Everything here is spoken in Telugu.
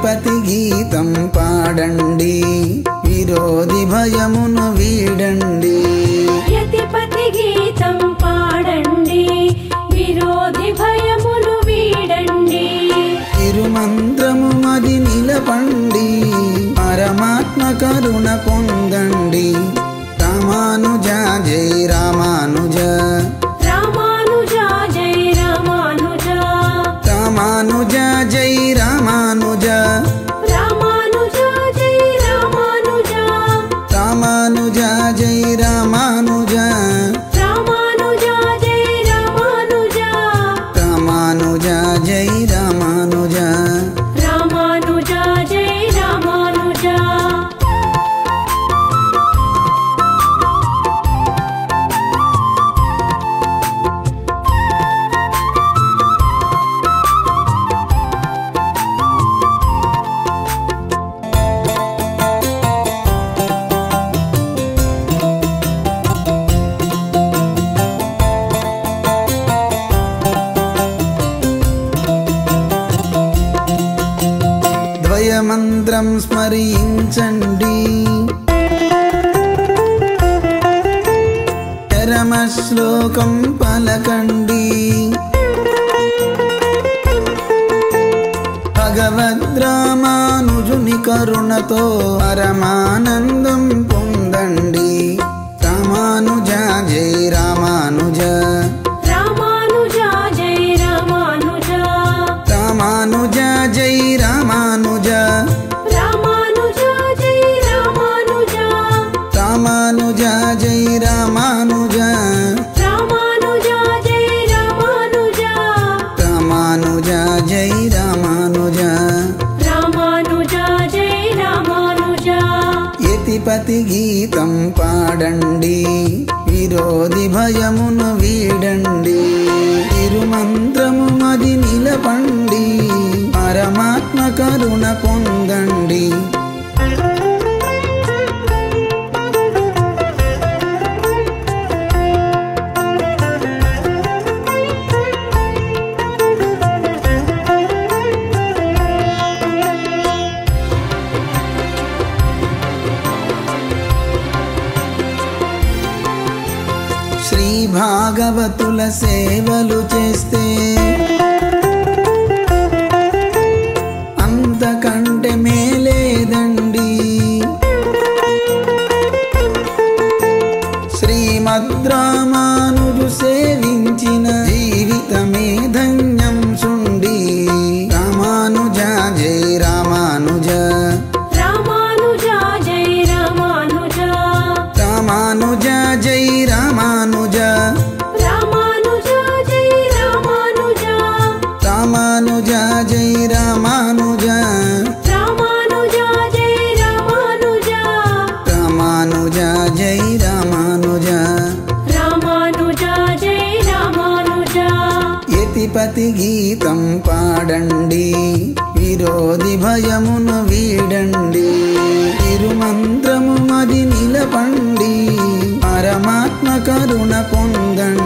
యతిపతి గీతం పాడండి విరోధి భయమును వీడండి యతిపతి గీతం పాడండి విరోధి భయమును వీడండి తిరుమంత్రము మది నిలపండి పరమాత్మ కరుణ పొందండి రామానుజ జై రామానుజ రామానుజ జై రామానుజ రామానుజ జై రామానుజ రామానుజ జై రామానుజ రామానుజ జై రామానుజ రామానుజ జై రామానుజ రామానుజ జై రామానుజ రామానుజ జై రామానుజ ద్వయమంత్రం స్మరించండి చరమ శ్లోకం పలకండి భగవద్రామానుజుని కరుణతో పరమానందం పొందండి రామానుజ జై రామానుజ రామానుజ జై రామానుజ రామానుజ జై రామానుజ రామానుజ జై రామానుజ రామానుజ జై రామానుజ రామానుజ జై రామానుజ రామానుజ జై రామానుజ రామానుజ జై రామానుజ యతిపతి గీతం పాడండి విరోధి భయమును వీడండి తిరుమంత్రము మది నిలపండి పరమాత్మ కరుణ పొందండి శ్రీ భాగవతుల సేవలు చేస్తే అంతకంటే మేలేదండి శ్రీమద్రామానుజు సేవించిన జీవితమే ధన్యం సుండి రామానుజ జై రామానుజ రామానుజ జై రామానుజ రామానుజ జై రామానుజ రామానుజ జై రామానుజ రామానుజ జై రామానుజ రామానుజ జై రామానుజ రామానుజ జై రామానుజ రామానుజ జై రామానుజ యతిపతి గీతం పాడండి విరోధి భయమును వీడండి తిరుమంత్రము మది నిలపండి పరమాత్మ కరుణ పొందండి